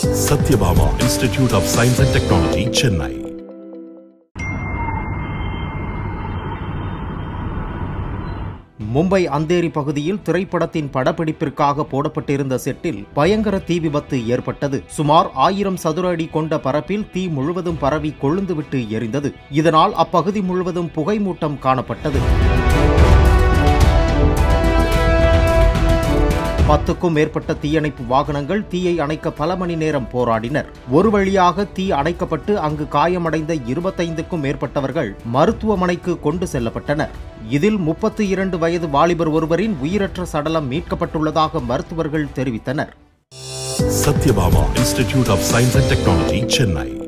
Satyabama Institute of Science and Technology, Chennai. Mumbai Andheri பகுதியில் திரைப்படத்தின் படப்பிடிப்பிற்காக போடப்பட்டிருந்த settle பயங்கர தீ விபத்து ஏற்பட்டது சுமார் ஆயிரம் சதுர அடி கொண்ட பரப்பில் தீ முழுவதும் பரவி கொழுந்துவிட்டு எரிந்தது இதனால் அப்பகுதி முழுவதும் புகைமூட்டம் காணப்பட்டது பத்துக்கும் மேற்பட்ட தீயணைப்பு வாகனங்கள் தீயை அணைக்க பல மணி நேரம் போராடினர் ஒரு வழியாக தீ அணைக்கப்பட்டு அங்கு காயமடைந்த இருபத்தைந்துக்கும் மேற்பட்டவர்கள் மருத்துவமனைக்கு கொண்டு செல்லப்பட்டனர் இதில் முப்பத்தி இரண்டு வயது வாலிபர் ஒருவரின் உயிரற்ற சடலம் மீட்கப்பட்டுள்ளதாக மருத்துவர்கள் தெரிவித்தனர் Satyabama Institute of Science and Technology, Chennai.